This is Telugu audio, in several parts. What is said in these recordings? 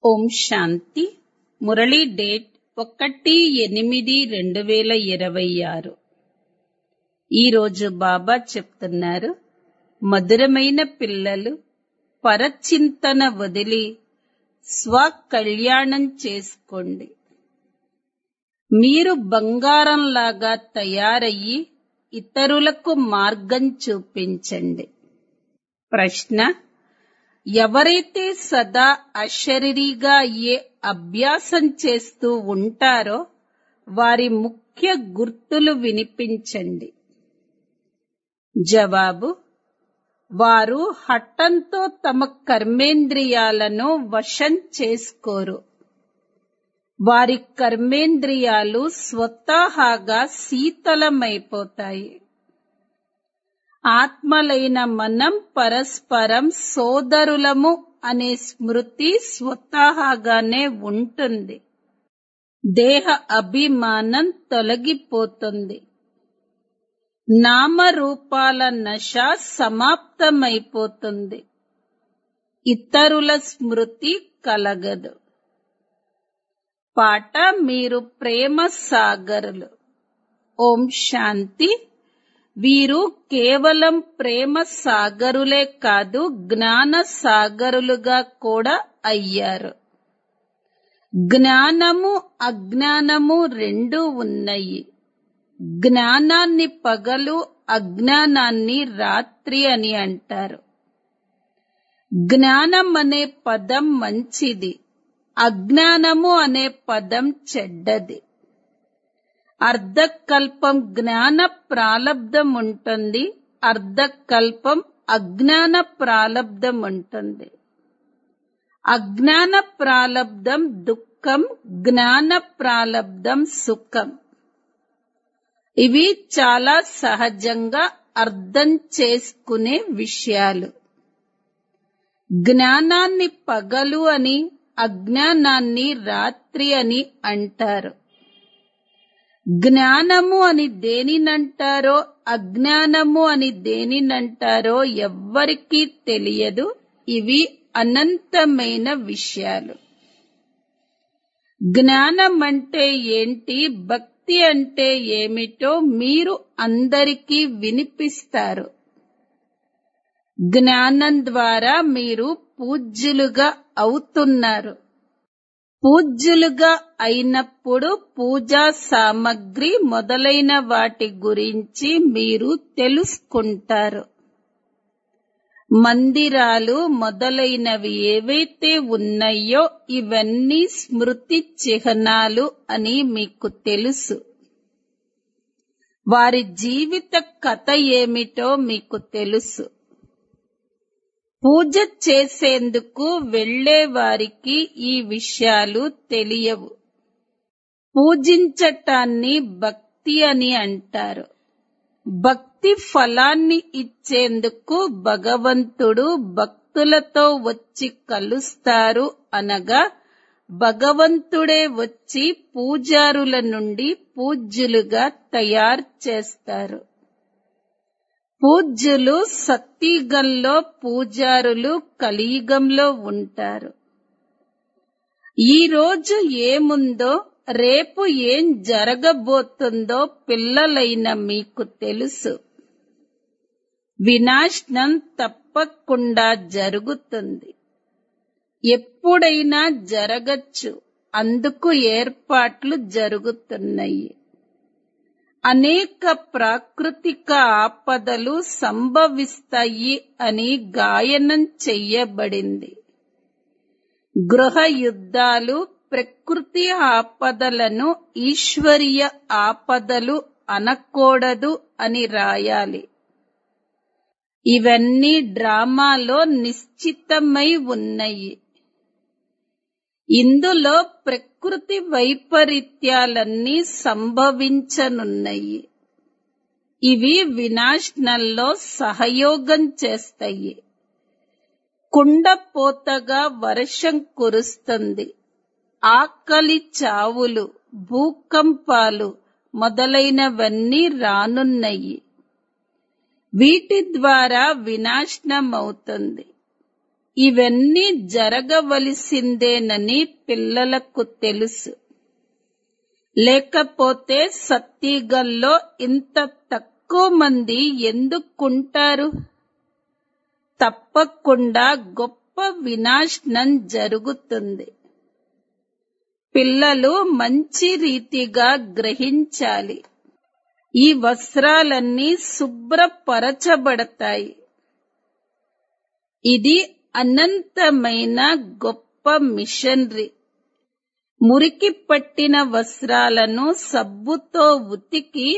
ఓం శాంతి మురళీ డేట్ ఒకటి ఎనిమిది రెండు వేల ఇరవై ఆరు ఈరోజు బాబా చెప్తున్నారు మధురమైన పిల్లలు పరచింతన వదిలి స్వకళ్యాణం చేసుకోండి మీరు బంగారంలాగా తయారయ్యి ఇతరులకు మార్గం చూపించండి ప్రశ్న ఎవరైతే సదా అశరీరిగా అయ్యే అభ్యాసం చేస్తూ ఉంటారో వారి ముఖ్య గుర్తులు వినిపించండి జవాబు వారు హఠంతో తమ కర్మేంద్రియాలను వశం చేసుకోరు వారి కర్మేంద్రియాలు స్వతహాగా శీతలమైపోతాయి ఆత్మలైన మనం పరస్పరం సోదరులము అనే స్మృతి స్వతహాగానే ఉంటుంది దేహ అభిమానం తొలగిపోతుంది నామరూపాల నశ సమాప్తమైపోతుంది ఇతరుల స్మృతి కలగదు పాట మీరు ప్రేమ సాగరులు ఓం శాంతి వీరు కేవలం ప్రేమ సాగరులే కాదు జ్ఞాన సాగరులుగా కూడా అయ్యారు జ్ఞానము అజ్ఞానము రెండు ఉన్నాయి జ్ఞానాన్ని పగలు అజ్ఞానాన్ని రాత్రి అని అంటారు జ్ఞానం అనే పదం మంచిది అజ్ఞానము అనే పదం చెడ్డది అర్ధకల్పం జ్ఞాన ప్రాలబ్ధం ఉంటుంది అర్ధకల్పం అజ్ఞాన ప్రాలబ్ధం ఉంటుంది అజ్ఞాన ప్రాలబ్ధం దుఃఖం జ్ఞాన ప్రాలబ్ధం సుఖం ఇవి చాలా సహజంగా అర్థం చేసుకునే విషయాలు జ్ఞానాన్ని పగలు అని అజ్ఞానాన్ని రాత్రి అని అంటారు జ్ఞానము అని దేనినంటారో అజ్ఞానము అని దేనినంటారో ఎవ్వరికీ తెలియదు ఇవి అనంతమైన విషయాలు జ్ఞానం అంటే ఏంటి భక్తి అంటే ఏమిటో మీరు అందరికీ వినిపిస్తారు జ్ఞానం ద్వారా మీరు పూజ్యులుగా అవుతున్నారు పూజ్యులుగా అయినప్పుడు పూజా సామగ్రి మొదలైన వాటి గురించి మీరు తెలుసుకుంటారు మందిరాలు మొదలైనవి ఏవైతే ఉన్నాయో ఇవన్నీ స్మృతి చిహ్నాలు అని మీకు తెలుసు వారి జీవిత కథ ఏమిటో మీకు తెలుసు పూజ చేసేందుకు వెళ్లే వారికి ఈ విషయాలు తెలియవు పూజించటాన్ని భక్తి అని అంటారు భక్తి ఫలాన్ని ఇచ్చేందుకు భగవంతుడు భక్తులతో వచ్చి కలుస్తారు అనగా భగవంతుడే వచ్చి పూజారుల నుండి పూజ్యులుగా తయారు చేస్తారు పూజ్యులు సత్యుగంలో పూజారులు కలియుగంలో ఉంటారు ఈ రోజు ఏముందో రేపు ఏం జరగబోతుందో పిల్లలైన మీకు తెలుసు వినాశనం తప్పకుండా జరుగుతుంది ఎప్పుడైనా జరగచ్చు అందుకు ఏర్పాట్లు జరుగుతున్నాయి అనేక ప్రాకృతిక ఆపదలు సంభవిస్తాయి అని గాయనం చెయ్యబడింది గృహ యుద్ధాలు ప్రకృతి ఆపదలను ఈశ్వరీయ ఆపదలు అనకూడదు అని రాయాలి ఇవన్నీ డ్రామాలో నిశ్చితమై ఉన్నాయి ఇందులో ప్రకృతి వైపరీత్యాలన్నీ సంభవించనున్నాయి ఇవి వినాశనంలో సహయోగం చేస్తాయి కుండపోతగా వర్షం కురుస్తుంది ఆకలి చావులు భూకంపాలు మొదలైనవన్నీ రానున్నాయి వీటి ద్వారా వినాశనమవుతుంది ఇవన్నీ జరగవలసిందేనని పిల్లలకు తెలుసు లేకపోతే సత్యగల్లో ఇంత తక్కువ మంది ఎందుకుంటారు తప్పకుండా గొప్ప వినాశనం జరుగుతుంది పిల్లలు మంచి రీతిగా గ్రహించాలి ఈ వస్త్రాలన్నీ శుభ్రపరచబడతాయి ఇది అనంతమైన గొప్ప మిషనరీ మురికి పట్టిన వస్త్రాలను సబ్బుతో ఉతికి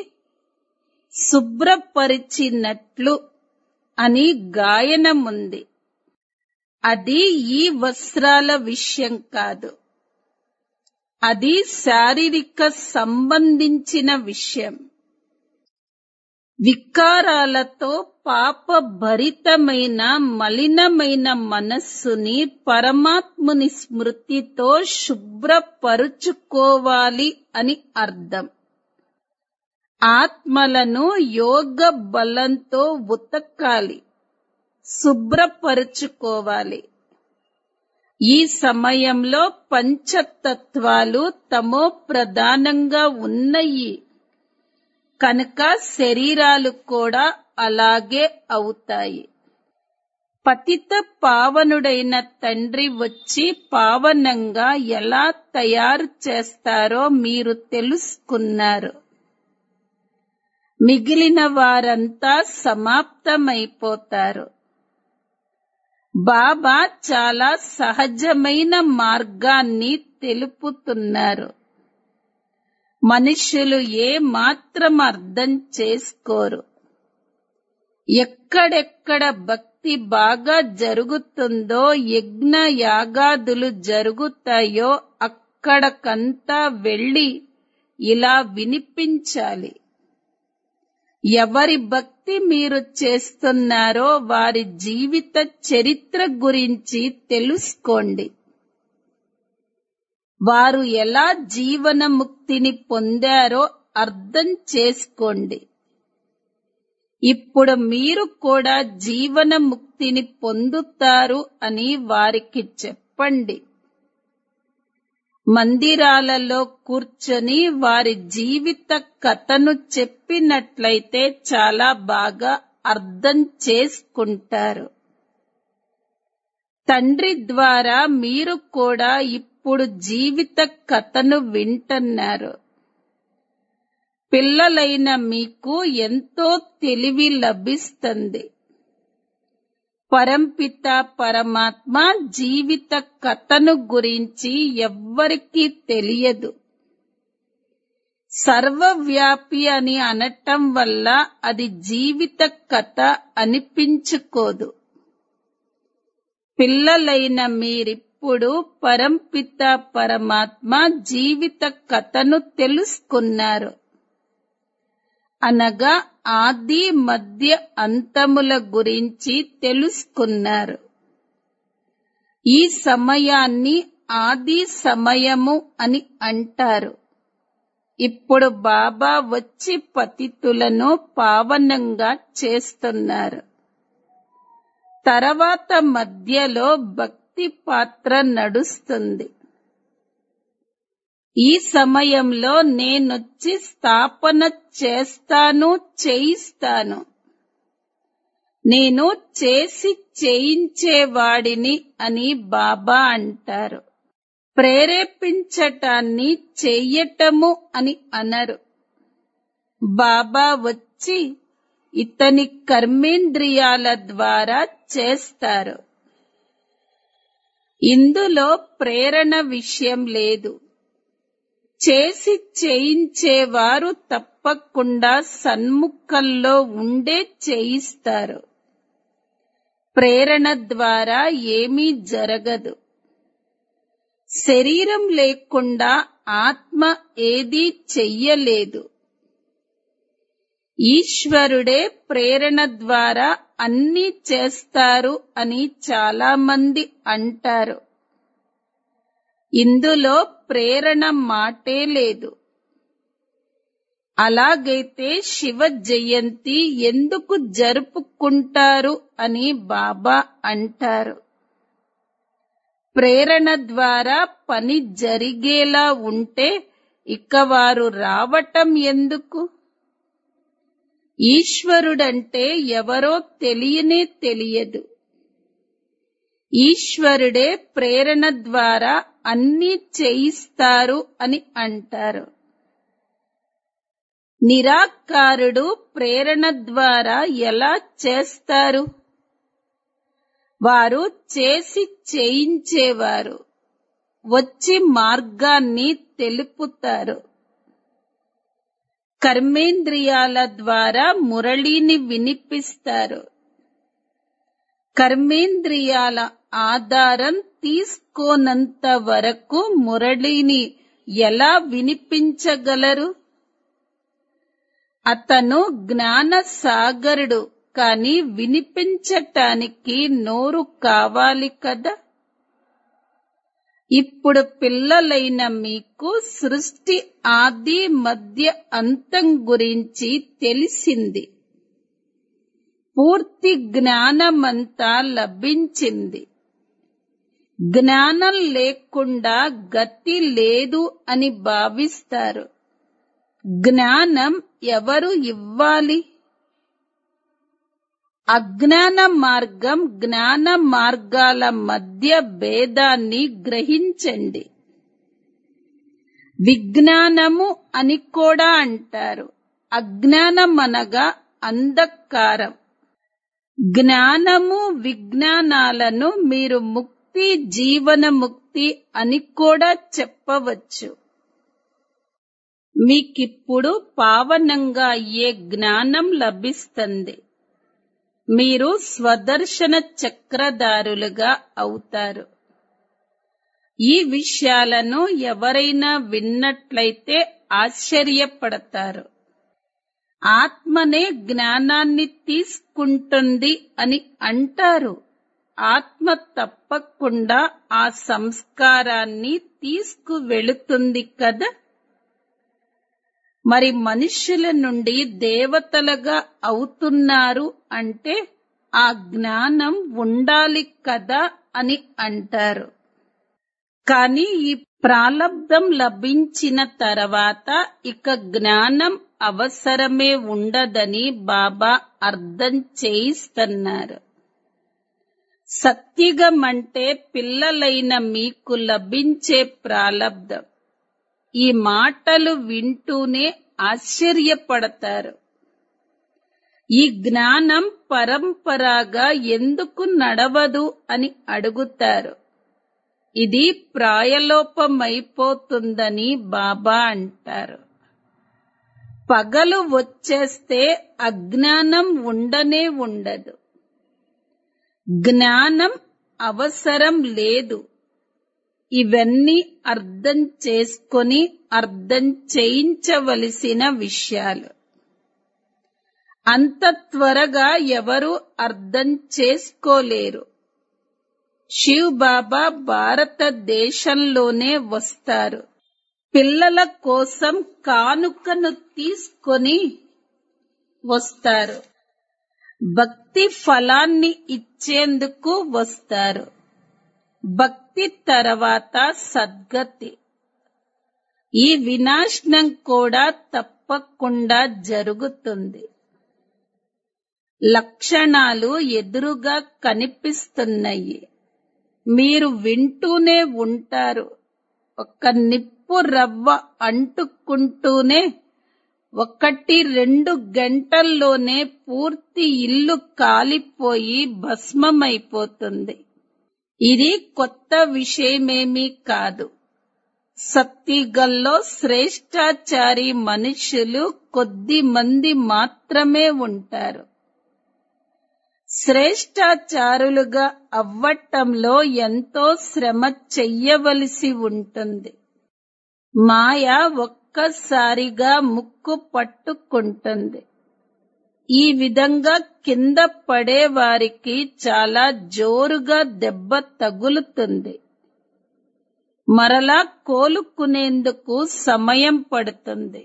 శుభ్రపరిచినట్లు అని గాయనముంది అది ఈ వస్త్రాల విషయం కాదు అది శారీరక సంబంధించిన విషయం వికారాలతో పాపభరితమైన మలినమైన మనస్సుని పరమాత్ముని స్మృతితో శుభ్రపరుచుకోవాలి అని అర్థం ఆత్మలను యోగ బలంతో ఉతకాలి శుభ్రపరుచుకోవాలి ఈ సమయంలో పంచతత్వాలు తమో ప్రధానంగా ఉన్నాయి కనుక శరీరాలు కూడా అలాగే అవుతాయి పతిత పావనుడైన తండ్రి వచ్చి పావనంగా ఎలా తయారు చేస్తారో మీరు తెలుసుకున్నారు మిగిలిన వారంతా సమాప్తమైపోతారు బాబా చాలా సహజమైన మార్గాన్ని తెలుపుతున్నారు మనుషులు ఏ మాత్రం అర్థం చేసుకోరు ఎక్కడెక్కడ భక్తి బాగా జరుగుతుందో యజ్ఞ యాగాదులు జరుగుతాయో అక్కడకంతా వెళ్ళి ఇలా వినిపించాలి ఎవరి భక్తి మీరు చేస్తున్నారో వారి జీవిత చరిత్ర గురించి తెలుసుకోండి వారు ఎలా జీవన ముక్తిని పొందారో అర్థం చేసుకోండి ఇప్పుడు మీరు కూడా జీవన ముక్తిని పొందుతారు అని వారికి చెప్పండి మందిరాలలో కూర్చొని వారి జీవిత కథను చెప్పినట్లయితే చాలా బాగా అర్థం చేసుకుంటారు తండ్రి ద్వారా మీరు కూడా ఇప్పుడు జీవిత కథను వింటున్నారు పిల్లలైన మీకు ఎంతో తెలివి లభిస్తుంది పరంపిత పరమాత్మ జీవిత కథను గురించి ఎవ్వరికీ తెలియదు సర్వవ్యాపి అని అనటం వల్ల అది జీవిత కథ అనిపించుకోదు పిల్లలైన మీరిప్పుడు పరంపిత పరమాత్మ జీవిత కథను తెలుసుకున్నారు అనగా ఆది మధ్య అంతముల గురించి తెలుసుకున్నారు ఈ సమయాన్ని ఆది సమయము అని అంటారు ఇప్పుడు బాబా వచ్చి పతితులను పావనంగా చేస్తున్నారు తర్వాత మధ్యలో భక్తి పాత్ర నడుస్తుంది ఈ సమయంలో నేనొచ్చి స్థాపన చేస్తాను చేయిస్తాను నేను చేసి చేయించేవాడిని అని బాబా అంటారు ప్రేరేపించటాన్ని చెయ్యటము అని అనరు బాబా వచ్చి ఇతని కర్మేంద్రియాల ద్వారా చేస్తారు ఇందులో ప్రేరణ విషయం లేదు చేసి చేయించేవారు తప్పకుండా సన్ముఖంలో ఉండే చేయిస్తారు ప్రేరణ ద్వారా ఏమీ జరగదు శరీరం లేకుండా ఆత్మ ఏదీ చెయ్యలేదు ఈశ్వరుడే ప్రేరణ ద్వారా అన్నీ చేస్తారు అని చాలా మంది అంటారు ఇందులో ప్రేరణ మాటే లేదు అలాగైతే శివ జయంతి ఎందుకు జరుపుకుంటారు అని బాబా అంటారు ప్రేరణ ద్వారా పని జరిగేలా ఉంటే ఇక వారు రావటం ఎందుకు ఈశ్వరుడంటే ఎవరో తెలియనే తెలియదు ఈశ్వరుడే ప్రేరణ ద్వారా అన్నీ చేయిస్తారు అని అంటారు నిరాకారుడు ప్రేరణ ద్వారా ఎలా చేస్తారు వారు చేసి చేయించేవారు వచ్చి మార్గాన్ని తెలుపుతారు కర్మేంద్రియాల ద్వారా మురళిని వినిపిస్తారు కర్మేంద్రియాల ఆధారం తీసుకోనంత వరకు మురళిని ఎలా వినిపించగలరు అతను జ్ఞాన సాగరుడు కాని వినిపించటానికి నోరు కావాలి కదా ఇప్పుడు పిల్లలైన మీకు సృష్టి ఆది మధ్య అంతం గురించి తెలిసింది పూర్తి జ్ఞానమంతా లభించింది జ్ఞానం లేకుండా గతి లేదు అని భావిస్తారు జ్ఞానం ఎవరు ఇవ్వాలి అజ్ఞాన మార్గం జ్ఞాన మార్గాల మధ్య భేదాన్ని గ్రహించండి విజ్ఞానము అని కూడా అంటారు అజ్ఞానం అనగా అంధకారం జ్ఞానము విజ్ఞానాలను మీరు ముక్తి జీవన ముక్తి అని కూడా చెప్పవచ్చు మీకిప్పుడు పావనంగా అయ్యే జ్ఞానం లభిస్తుంది మీరు స్వదర్శన చక్రధారులుగా అవుతారు ఈ విషయాలను ఎవరైనా విన్నట్లయితే ఆశ్చర్యపడతారు ఆత్మనే జ్ఞానాన్ని తీసుకుంటుంది అని అంటారు ఆత్మ తప్పకుండా ఆ సంస్కారాన్ని తీసుకువెళుతుంది కదా మరి మనుష్యుల నుండి దేవతలుగా అవుతున్నారు అంటే ఆ జ్ఞానం ఉండాలి కదా అని అంటారు కానీ ఈ ప్రాలబ్ధం లభించిన తర్వాత ఇక జ్ఞానం అవసరమే ఉండదని బాబా అర్థం చేయిస్తున్నారు సత్యుగం అంటే పిల్లలైన మీకు లభించే ప్రాలబ్ధం ఈ మాటలు వింటూనే ఆశ్చర్యపడతారు ఈ జ్ఞానం పరంపరాగా ఎందుకు నడవదు అని అడుగుతారు ఇది ప్రాయలోపమైపోతుందని బాబా అంటారు పగలు వచ్చేస్తే అజ్ఞానం ఉండనే ఉండదు జ్ఞానం అవసరం లేదు ఇవన్నీ అర్థం చేసుకొని అర్థం చేయించవలసిన విషయాలు అంత త్వరగా ఎవరు అర్థం చేసుకోలేరు శివ్ బాబా భారతదేశంలోనే వస్తారు పిల్లల కోసం కానుకను తీసుకొని వస్తారు భక్తి ఫలాన్ని ఇచ్చేందుకు వస్తారు భక్తి తర్వాత సద్గతి ఈ వినాశనం కూడా తప్పకుండా జరుగుతుంది లక్షణాలు ఎదురుగా కనిపిస్తున్నాయి మీరు వింటూనే ఉంటారు ఒక నిప్పు రవ్వ అంటుకుంటూనే ఒకటి రెండు గంటల్లోనే పూర్తి ఇల్లు కాలిపోయి భస్మమైపోతుంది ఇది కొత్త విషయమేమీ కాదు సత్తిగల్లో శ్రేష్టాచారి మనుషులు కొద్ది మంది మాత్రమే ఉంటారు శ్రేష్టాచారులుగా అవ్వటంలో ఎంతో శ్రమ చెయ్యవలసి ఉంటుంది మాయ ఒక్కసారిగా ముక్కు పట్టుకుంటుంది ఈ విధంగా కింద పడే వారికి చాలా జోరుగా దెబ్బ తగులుతుంది మరలా కోలుకునేందుకు సమయం పడుతుంది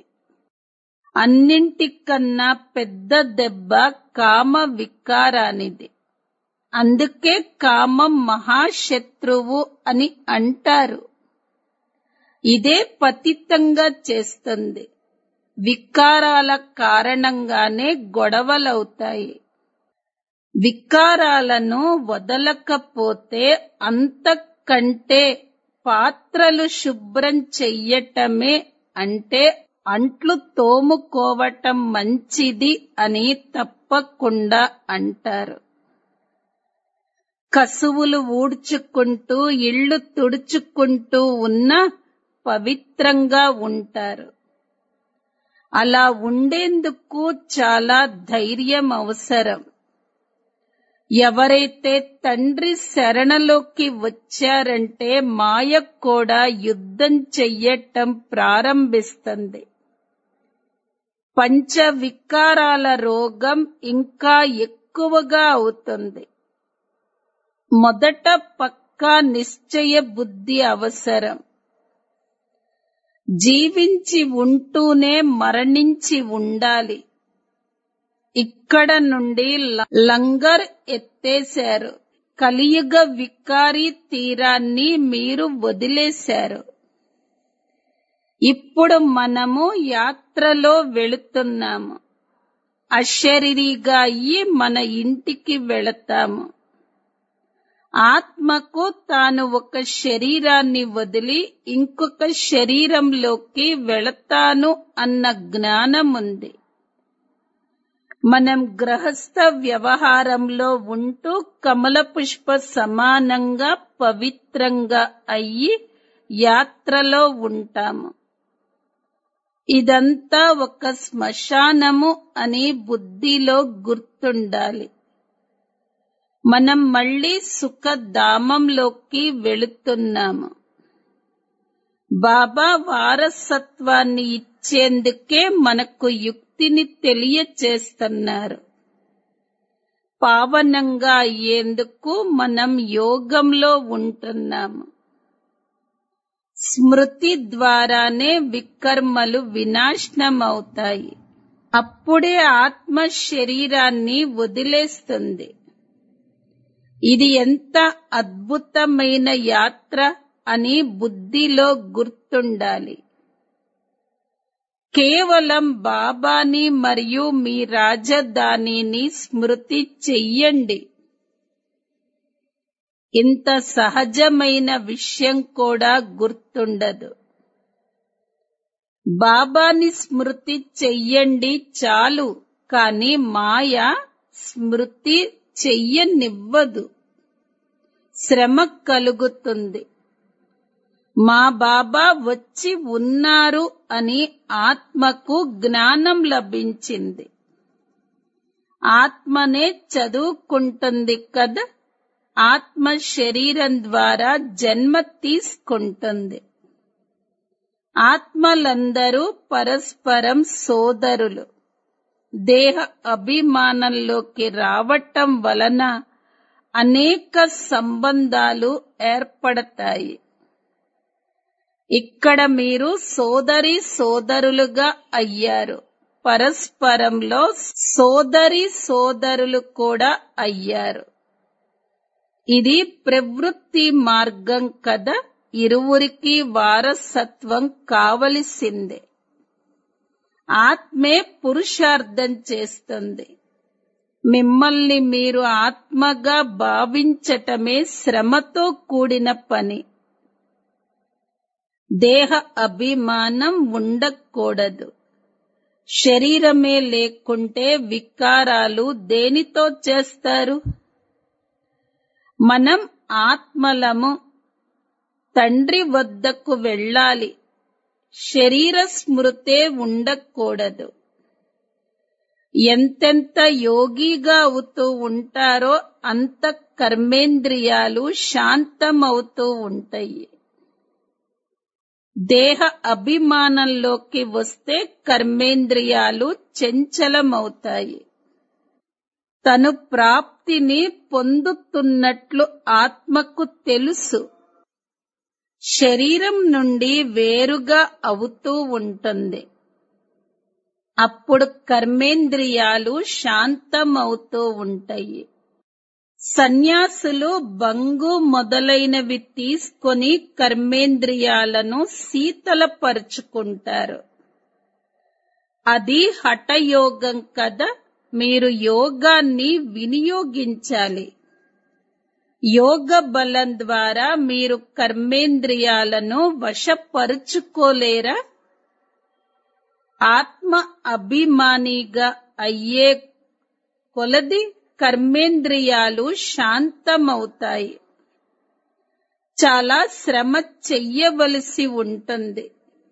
అన్నింటికన్నా పెద్ద దెబ్బ కామ వికారానిది అందుకే కామం మహాశత్రువు అని అంటారు ఇదే పతితంగా చేస్తుంది వికారాల కారణంగానే గొడవలవుతాయి వికారాలను వదలకపోతే అంతకంటే పాత్రలు శుభ్రం చెయ్యటమే అంటే అంట్లు తోముకోవటం మంచిది అని తప్పకుండా అంటారు కసువులు ఊడ్చుకుంటూ ఇళ్లు తుడుచుకుంటూ ఉన్న పవిత్రంగా ఉంటారు అలా ఉండేందుకు చాలా ధైర్యం అవసరం ఎవరైతే తండ్రి శరణలోకి వచ్చారంటే మాయ కూడా యుద్ధం చెయ్యటం ప్రారంభిస్తుంది పంచ వికారాల రోగం ఇంకా ఎక్కువగా అవుతుంది మొదట పక్కా నిశ్చయ బుద్ధి అవసరం జీవించి ఉంటూనే మరణించి ఉండాలి ఇక్కడ నుండి ల- లంగర్ ఎత్తేశారు కలియుగ వికారి తీరాన్ని మీరు వదిలేశారు ఇప్పుడు మనము యాత్రలో వెళుతున్నాము అశరీరిగా అయ్యి మన ఇంటికి వెళతాము ఆత్మకు తాను ఒక శరీరాన్ని వదిలి ఇంకొక శరీరంలోకి వెళతాను అన్న జ్ఞానం ఉంది మనం గ్రహస్థ వ్యవహారంలో ఉంటూ కమల పుష్ప సమానంగా పవిత్రంగా అయ్యి యాత్రలో ఉంటాము ఇదంతా ఒక శ్మశానము అని బుద్ధిలో గుర్తుండాలి మనం మళ్ళీ సుఖధామంలోకి వెళుతున్నాము బాబా వారసత్వాన్ని ఇచ్చేందుకే మనకు యుక్తిని తెలియచేస్తున్నారు పావనంగా అయ్యేందుకు మనం యోగంలో ఉంటున్నాము స్మృతి ద్వారానే వికర్మలు వినాశనమవుతాయి అప్పుడే ఆత్మ శరీరాన్ని వదిలేస్తుంది ఇది ఎంత అద్భుతమైన యాత్ర అని బుద్ధిలో గుర్తుండాలి కేవలం బాబాని మరియు మీ రాజధానిని స్మృతి చెయ్యండి ఇంత సహజమైన విషయం కూడా గుర్తుండదు బాబాని స్మృతి చెయ్యండి చాలు కాని మాయ స్మృతి చెయ్యనివ్వదు శ్రమ కలుగుతుంది మా బాబా వచ్చి ఉన్నారు అని ఆత్మకు జ్ఞానం లభించింది ఆత్మనే చదువుకుంటుంది కదా ఆత్మ శరీరం ద్వారా జన్మ తీసుకుంటుంది ఆత్మలందరూ పరస్పరం సోదరులు దేహ అభిమానంలోకి రావటం వలన అనేక సంబంధాలు ఏర్పడతాయి ఇక్కడ మీరు సోదరి సోదరులుగా అయ్యారు పరస్పరంలో సోదరి సోదరులు కూడా అయ్యారు ఇది ప్రవృత్తి మార్గం కదా ఇరువురికి వారసత్వం కావలసిందే ఆత్మే పురుషార్థం చేస్తుంది మిమ్మల్ని మీరు ఆత్మగా భావించటమే శ్రమతో కూడిన పని దేహ అభిమానం ఉండకూడదు శరీరమే లేకుంటే వికారాలు దేనితో చేస్తారు మనం ఆత్మలము తండ్రి వద్దకు వెళ్ళాలి శరీర స్మృతే ఉండకూడదు ఎంతెంత యోగిగా అవుతూ ఉంటారో అంత కర్మేంద్రియాలు శాంతమవుతూ ఉంటాయి దేహ అభిమానంలోకి వస్తే కర్మేంద్రియాలు చంచలమవుతాయి తను ప్రాప్తిని పొందుతున్నట్లు ఆత్మకు తెలుసు శరీరం నుండి వేరుగా అవుతూ ఉంటుంది అప్పుడు కర్మేంద్రియాలు శాంతమవుతూ ఉంటాయి సన్యాసులు బంగు మొదలైనవి తీసుకొని కర్మేంద్రియాలను శీతలపరుచుకుంటారు అది హఠయోగం కదా మీరు యోగాన్ని వినియోగించాలి యోగ బలం ద్వారా మీరు కర్మేంద్రియాలను వశపరుచుకోలేరా ఆత్మ అభిమానిగా అయ్యే కొలది కర్మేంద్రియాలు శాంతమవుతాయి చాలా శ్రమ చెయ్యవలసి ఉంటుంది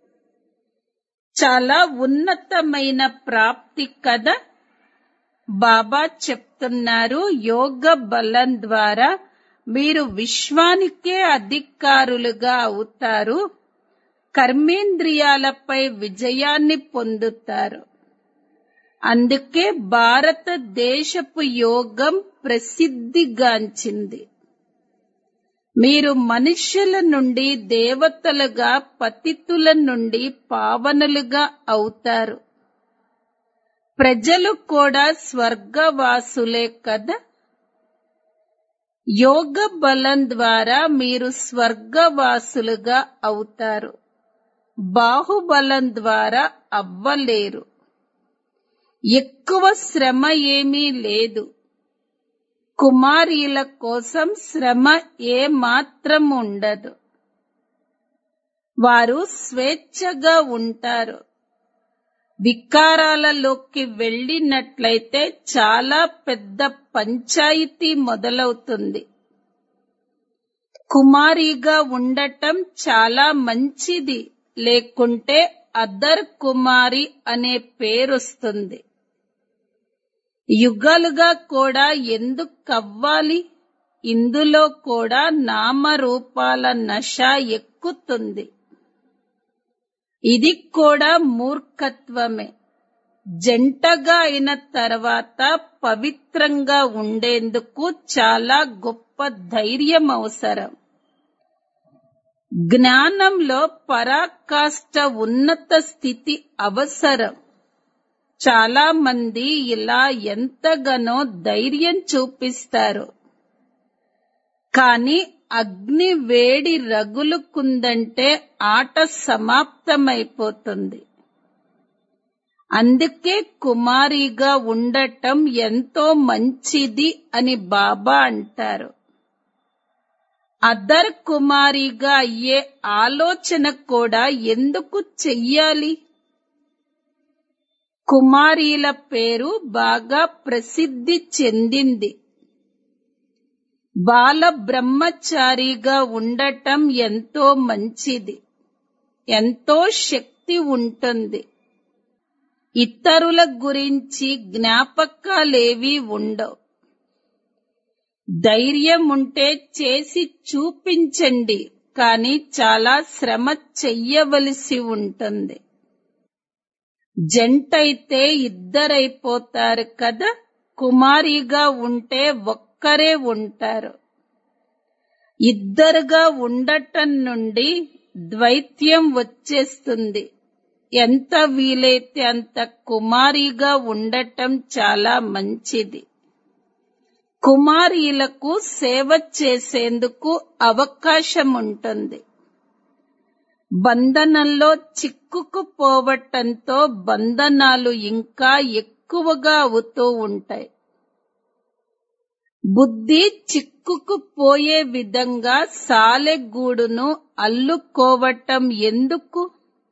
చాలా ఉన్నతమైన ప్రాప్తి కదా బాబా చెప్తున్నారు యోగ బలం ద్వారా మీరు విశ్వానికే అధికారులుగా అవుతారు కర్మేంద్రియాలపై విజయాన్ని పొందుతారు అందుకే భారతదేశపు యోగం ప్రసిద్ధిగాంచింది మీరు మనుష్యుల నుండి దేవతలుగా పతితుల నుండి పావనులుగా అవుతారు ప్రజలు కూడా స్వర్గవాసులే కదా యోగ బలం ద్వారా మీరు స్వర్గవాసులుగా అవుతారు బాహుబలం ద్వారా అవ్వలేరు ఎక్కువ శ్రమ ఏమీ లేదు కుమారీల కోసం శ్రమ ఏ మాత్రం ఉండదు వారు స్వేచ్ఛగా ఉంటారు వికారాలలోకి వెళ్ళినట్లయితే చాలా పెద్ద పంచాయితీ మొదలవుతుంది కుమారిగా ఉండటం చాలా మంచిది లేకుంటే అదర్ కుమారి అనే పేరొస్తుంది యుగాలుగా కూడా ఎందుకు కవ్వాలి ఇందులో కూడా నామరూపాల నశ ఎక్కుతుంది ఇది కూడా మూర్ఖత్వమే జంటగా అయిన తర్వాత పవిత్రంగా ఉండేందుకు చాలా గొప్ప ధైర్యం అవసరం జ్ఞానంలో పరాకాష్ట ఉన్నత స్థితి అవసరం చాలా మంది ఇలా ఎంతగానో ధైర్యం చూపిస్తారు కానీ అగ్ని వేడి రగులుకుందంటే ఆట సమాప్తమైపోతుంది అందుకే కుమారిగా ఉండటం ఎంతో మంచిది అని బాబా అంటారు అదర్ కుమారిగా అయ్యే ఆలోచన కూడా ఎందుకు చెయ్యాలి కుమారీల పేరు బాగా ప్రసిద్ధి చెందింది బాల బ్రహ్మచారిగా ఉండటం ఎంతో మంచిది ఎంతో శక్తి ఉంటుంది ఇతరుల గురించి జ్ఞాపకాలేవి ఉండవు ధైర్యం ఉంటే చేసి చూపించండి కానీ చాలా శ్రమ చెయ్యవలసి ఉంటుంది జంటైతే ఇద్దరైపోతారు కదా కుమారిగా ఉంటే ఒక్కరే ఉంటారు ఇద్దరుగా ఉండటం నుండి ద్వైత్యం వచ్చేస్తుంది ఎంత వీలైతే అంత కుమారిగా ఉండటం చాలా మంచిది కుమారీలకు సేవ చేసేందుకు అవకాశం ఉంటుంది బంధనంలో చిక్కుకుపోవటంతో బంధనాలు ఇంకా ఎక్కువగా అవుతూ ఉంటాయి బుద్ధి చిక్కుకుపోయే విధంగా సాలెగూడును అల్లుకోవటం ఎందుకు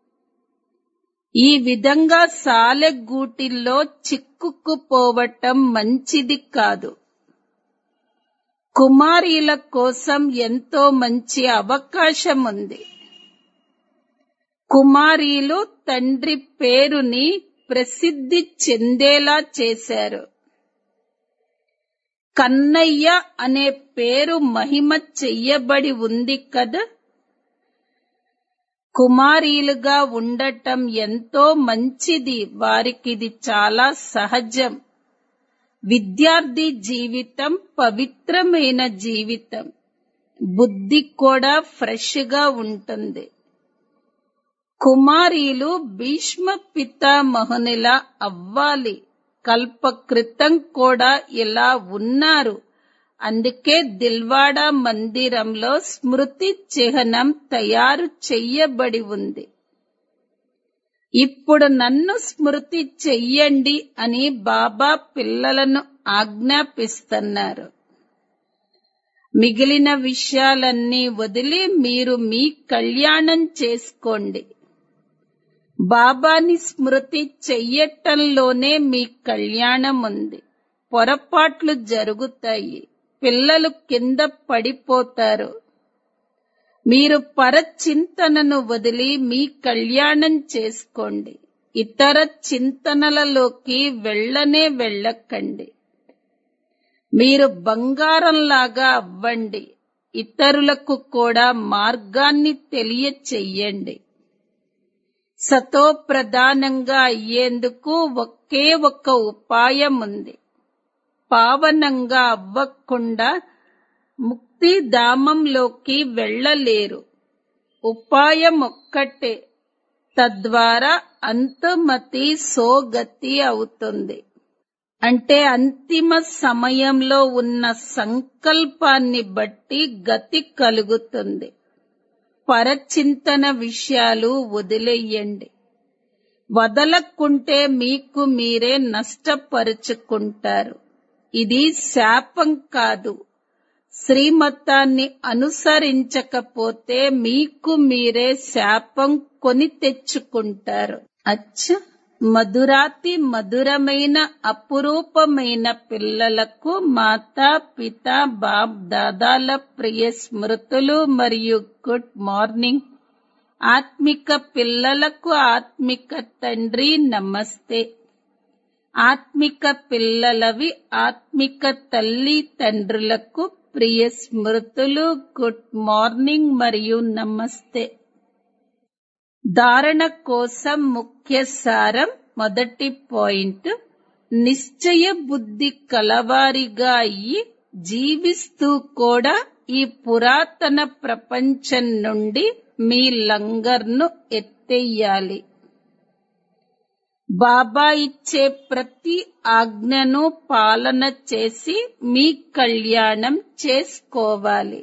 ఈ విధంగా సాలెగూటిల్లో చిక్కుకుపోవటం మంచిది కాదు కుమారీల కోసం ఎంతో మంచి అవకాశం ఉంది కుమారీలు తండ్రి పేరుని ప్రసిద్ధి చెందేలా చేశారు కన్నయ్య అనే పేరు మహిమ చెయ్యబడి ఉంది కదా కుమారీలుగా ఉండటం ఎంతో మంచిది వారికిది చాలా సహజం విద్యార్థి జీవితం పవిత్రమైన జీవితం బుద్ధి కూడా ఫ్రెష్ గా ఉంటుంది కుమారీలు భీష్మ పితామహునిలా అవ్వాలి కల్ప క్రితం కూడా ఇలా ఉన్నారు అందుకే దిల్వాడా మందిరంలో స్మృతి చిహ్నం తయారు చెయ్యబడి ఉంది ఇప్పుడు నన్ను స్మృతి చెయ్యండి అని బాబా పిల్లలను ఆజ్ఞాపిస్తున్నారు మిగిలిన విషయాలన్నీ వదిలి మీరు మీ కళ్యాణం చేసుకోండి బాబాని స్మృతి చెయ్యటంలోనే మీ కళ్యాణం ఉంది పొరపాట్లు జరుగుతాయి పిల్లలు కింద పడిపోతారు మీరు పరచింతనను వదిలి మీ కళ్యాణం చేసుకోండి ఇతర చింతనలలోకి వెళ్ళనే వెళ్ళకండి మీరు బంగారంలాగా అవ్వండి ఇతరులకు కూడా మార్గాన్ని తెలియచెయ్యండి సతో ప్రధానంగా అయ్యేందుకు ఒకే ఒక్క ఉపాయం ఉంది పావనంగా అవ్వకుండా ముక్తిధామంలోకి వెళ్ళలేరు ఉపాయం ఒక్కటే తద్వారా అంతమతి సోగతి అవుతుంది అంటే అంతిమ సమయంలో ఉన్న సంకల్పాన్ని బట్టి గతి కలుగుతుంది పరచింతన విషయాలు వదిలేయండి వదలకుంటే మీకు మీరే నష్టపరుచుకుంటారు ఇది శాపం కాదు శ్రీమతాన్ని అనుసరించకపోతే మీకు మీరే శాపం కొని తెచ్చుకుంటారు అచ్చ మధురాతి మధురమైన అపురూపమైన పిల్లలకు మాతా పిత బాప్ దాదాల ప్రియ స్మృతులు మరియు గుడ్ మార్నింగ్ ఆత్మిక పిల్లలకు ఆత్మిక తండ్రి నమస్తే ఆత్మిక పిల్లలవి ఆత్మిక తల్లి తండ్రులకు ప్రియ స్మృతులు గుడ్ మార్నింగ్ మరియు నమస్తే ధారణ కోసం ముఖ్య సారం మొదటి పాయింట్ నిశ్చయ బుద్ధి కలవారిగా అయ్యి జీవిస్తూ కూడా ఈ పురాతన ప్రపంచం నుండి మీ లంగర్ను ఎత్తెయ్యాలి బాబా ఇచ్చే ప్రతి ఆజ్ఞను పాలన చేసి మీ కళ్యాణం చేసుకోవాలి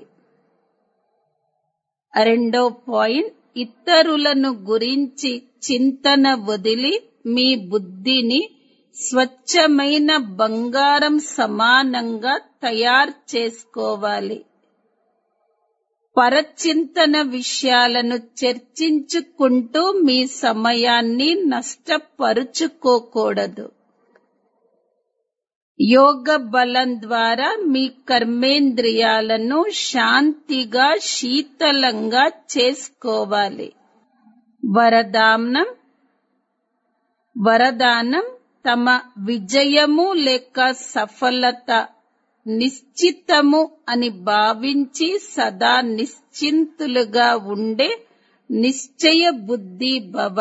రెండో పాయింట్ ఇతరులను గురించి చింతన వదిలి మీ బుద్ధిని స్వచ్ఛమైన బంగారం సమానంగా తయారు చేసుకోవాలి పరచింతన విషయాలను చర్చించుకుంటూ మీ సమయాన్ని నష్టపరుచుకోకూడదు యోగ బలం ద్వారా మీ కర్మేంద్రియాలను శాంతిగా శీతలంగా చేసుకోవాలి వరదానం వరదానం తమ విజయము లేక సఫలత నిశ్చితము అని భావించి సదా నిశ్చింతులుగా ఉండే నిశ్చయ బుద్ధి భవ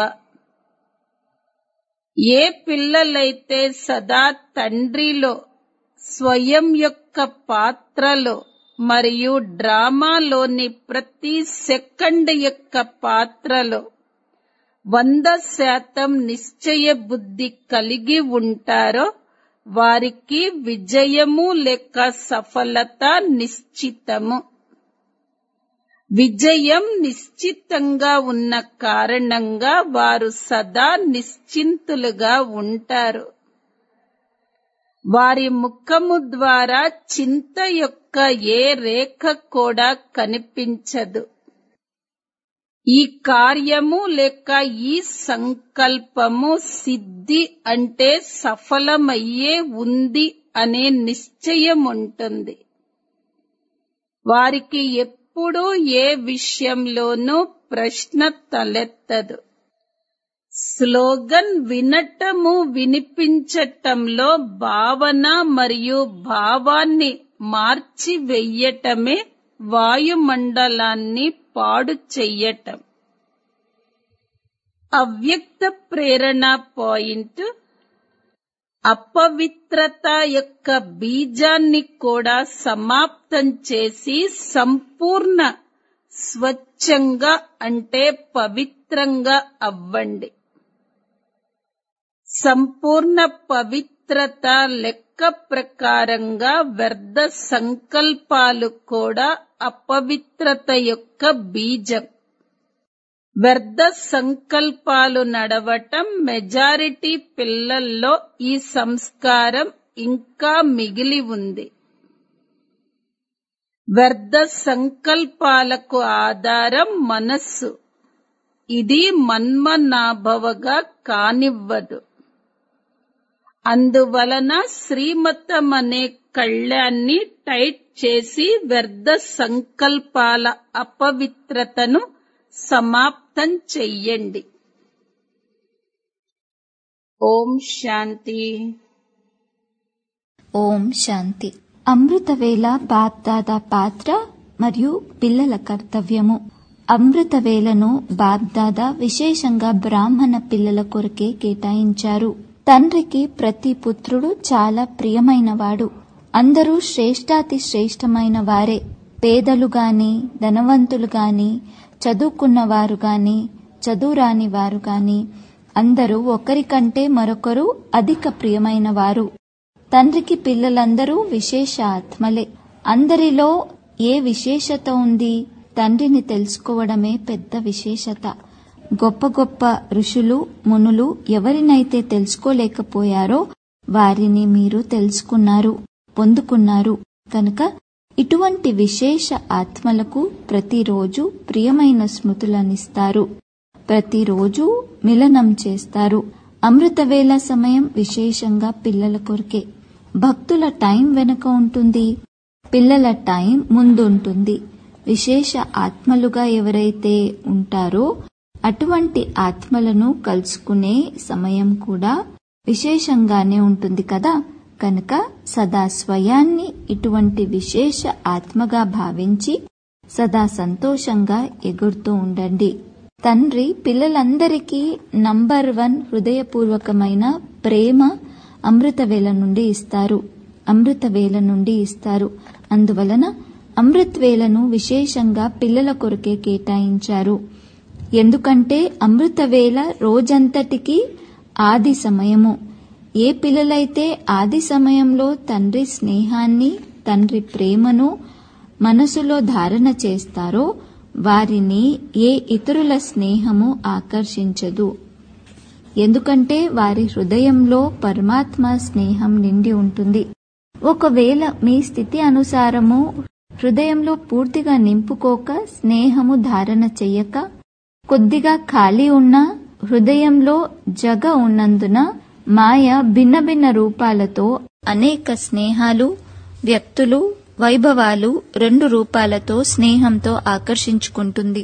ఏ పిల్లలైతే సదా తండ్రిలో స్వయం యొక్క పాత్రలో మరియు డ్రామాలోని ప్రతి సెకండ్ యొక్క పాత్రలో వంద శాతం నిశ్చయ బుద్ధి కలిగి ఉంటారో వారికి విజయము లేక సఫలత నిశ్చితము విజయం నిశ్చితంగా ఉన్న కారణంగా వారు సదా నిశ్చింతులుగా ఉంటారు వారి ముఖము ద్వారా చింత యొక్క ఏ రేఖ కూడా కనిపించదు ఈ కార్యము లేక ఈ సంకల్పము సిద్ధి అంటే సఫలమయ్యే ఉంది అనే నిశ్చయం ఉంటుంది వారికి ఎప్పుడూ ఏ విషయంలోనూ ప్రశ్న తలెత్తదు స్లోగన్ వినటము వినిపించటంలో భావన మరియు భావాన్ని మార్చి వెయ్యటమే వాయుమండలాన్ని పాడు చెయ్యటం అవ్యక్త ప్రేరణ పాయింట్ అపవిత్రత యొక్క బీజాన్ని కూడా సమాప్తం చేసి సంపూర్ణ స్వచ్ఛంగా అంటే పవిత్రంగా అవ్వండి సంపూర్ణ పవిత్రత లెక్క లెక్క ప్రకారంగా వ్యర్థ సంకల్పాలు కూడా అపవిత్రత యొక్క బీజం వ్యర్థ సంకల్పాలు నడవటం మెజారిటీ పిల్లల్లో ఈ సంస్కారం ఇంకా మిగిలి ఉంది వ్యర్థ సంకల్పాలకు ఆధారం మనస్సు ఇది మన్మనాభవగా కానివ్వదు అందువలన శ్రీమతం అనే కళ్యాన్ని టైట్ చేసి వ్యర్థ సంకల్పాల అపవిత్రతను సమాప్తం చెయ్యండి ఓం శాంతి ఓం శాంతి అమృతవేళ బాప్దాదా పాత్ర మరియు పిల్లల కర్తవ్యము అమృతవేళను బాప్దాదా విశేషంగా బ్రాహ్మణ పిల్లల కొరకే కేటాయించారు తండ్రికి ప్రతి పుత్రుడు చాలా ప్రియమైనవాడు అందరూ శ్రేష్టాతి శ్రేష్టమైన వారే పేదలు గాని ధనవంతులు గాని చదువుకున్నవారు గాని చదువురాని వారు గాని అందరూ ఒకరికంటే మరొకరు అధిక ప్రియమైన వారు తండ్రికి పిల్లలందరూ విశేష ఆత్మలే అందరిలో ఏ విశేషత ఉంది తండ్రిని తెలుసుకోవడమే పెద్ద విశేషత గొప్ప గొప్ప ఋషులు మునులు ఎవరినైతే తెలుసుకోలేకపోయారో వారిని మీరు తెలుసుకున్నారు పొందుకున్నారు కనుక ఇటువంటి విశేష ఆత్మలకు ప్రతిరోజు ప్రియమైన స్మృతులనిస్తారు ప్రతిరోజు మిలనం చేస్తారు అమృతవేళ సమయం విశేషంగా పిల్లల కొరకే భక్తుల టైం వెనుక ఉంటుంది పిల్లల టైం ముందుంటుంది విశేష ఆత్మలుగా ఎవరైతే ఉంటారో అటువంటి ఆత్మలను కలుసుకునే సమయం కూడా విశేషంగానే ఉంటుంది కదా కనుక సదా స్వయాన్ని ఇటువంటి విశేష ఆత్మగా భావించి సదా సంతోషంగా ఎగురుతూ ఉండండి తండ్రి పిల్లలందరికీ నంబర్ వన్ హృదయపూర్వకమైన ప్రేమ అమృతవేళ నుండి ఇస్తారు అమృతవేళ నుండి ఇస్తారు అందువలన అమృతవేళను విశేషంగా పిల్లల కొరకే కేటాయించారు ఎందుకంటే అమృతవేళ రోజంతటికి ఆది సమయము ఏ పిల్లలైతే ఆది సమయంలో తండ్రి స్నేహాన్ని తండ్రి ప్రేమను మనసులో ధారణ చేస్తారో వారిని ఏ ఇతరుల స్నేహము ఆకర్షించదు ఎందుకంటే వారి హృదయంలో పరమాత్మ స్నేహం నిండి ఉంటుంది ఒకవేళ మీ స్థితి అనుసారము హృదయంలో పూర్తిగా నింపుకోక స్నేహము ధారణ చెయ్యక కొద్దిగా ఖాళీ ఉన్న హృదయంలో జగ ఉన్నందున మాయ భిన్న భిన్న రూపాలతో అనేక స్నేహాలు వ్యక్తులు వైభవాలు రెండు రూపాలతో స్నేహంతో ఆకర్షించుకుంటుంది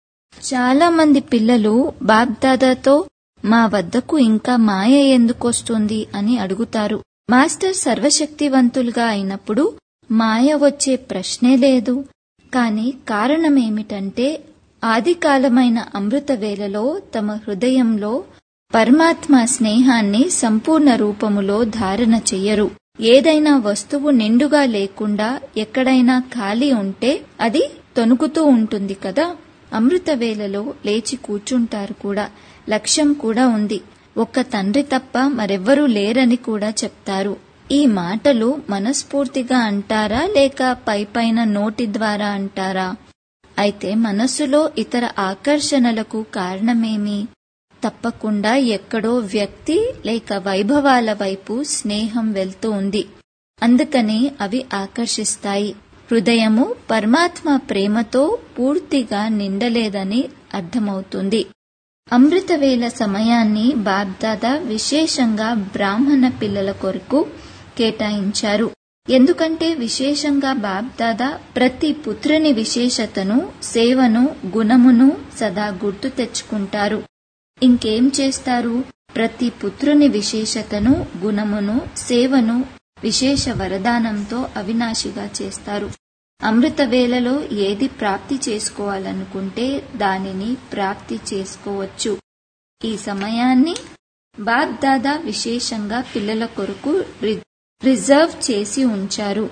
చాలా మంది పిల్లలు బాబ్దాదాతో మా వద్దకు ఇంకా మాయ ఎందుకొస్తుంది అని అడుగుతారు మాస్టర్ సర్వశక్తివంతులుగా అయినప్పుడు మాయ వచ్చే ప్రశ్నే లేదు కాని కారణమేమిటంటే ఆదికాలమైన అమృత వేళలో తమ హృదయంలో పరమాత్మ స్నేహాన్ని సంపూర్ణ రూపములో ధారణ చెయ్యరు ఏదైనా వస్తువు నిండుగా లేకుండా ఎక్కడైనా ఖాళీ ఉంటే అది తొనుకుతూ ఉంటుంది కదా అమృత వేళలో లేచి కూర్చుంటారు కూడా లక్ష్యం కూడా ఉంది ఒక్క తండ్రి తప్ప మరెవ్వరూ లేరని కూడా చెప్తారు ఈ మాటలు మనస్ఫూర్తిగా అంటారా లేక పైపైన నోటి ద్వారా అంటారా అయితే మనస్సులో ఇతర ఆకర్షణలకు కారణమేమి తప్పకుండా ఎక్కడో వ్యక్తి లేక వైభవాల వైపు స్నేహం వెళ్తూ ఉంది అందుకని అవి ఆకర్షిస్తాయి హృదయము పరమాత్మ ప్రేమతో పూర్తిగా నిండలేదని అర్థమవుతుంది అమృతవేళ సమయాన్ని బాబ్దాదా విశేషంగా బ్రాహ్మణ పిల్లల కొరకు కేటాయించారు ఎందుకంటే విశేషంగా బాబ్దాదా ప్రతి పుత్రుని విశేషతను సేవను గుణమును సదా గుర్తు తెచ్చుకుంటారు ఇంకేం చేస్తారు ప్రతి పుత్రుని విశేషతను గుణమును సేవను విశేష వరదానంతో అవినాశిగా చేస్తారు అమృత వేళలో ఏది ప్రాప్తి చేసుకోవాలనుకుంటే దానిని ప్రాప్తి చేసుకోవచ్చు ఈ సమయాన్ని బాగ్దాదా విశేషంగా పిల్లల కొరకు రిజర్వ్ చేసి ఉంచారు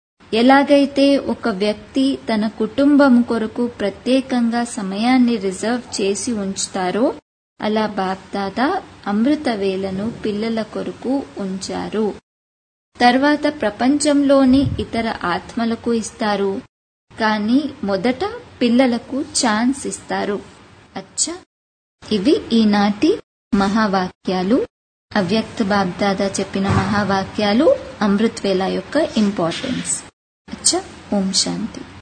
ఎలాగైతే ఒక వ్యక్తి తన కుటుంబం కొరకు ప్రత్యేకంగా సమయాన్ని రిజర్వ్ చేసి ఉంచుతారో అలా బాగ్దాదా అమృత వేళను పిల్లల కొరకు ఉంచారు తర్వాత ప్రపంచంలోని ఇతర ఆత్మలకు ఇస్తారు కానీ మొదట పిల్లలకు ఛాన్స్ ఇస్తారు అచ్చా ఇవి ఈనాటి మహావాక్యాలు అవ్యక్త బాబ్దాదా చెప్పిన మహావాక్యాలు అమృత్ వేళ యొక్క ఇంపార్టెన్స్ అచ్చా ఓం శాంతి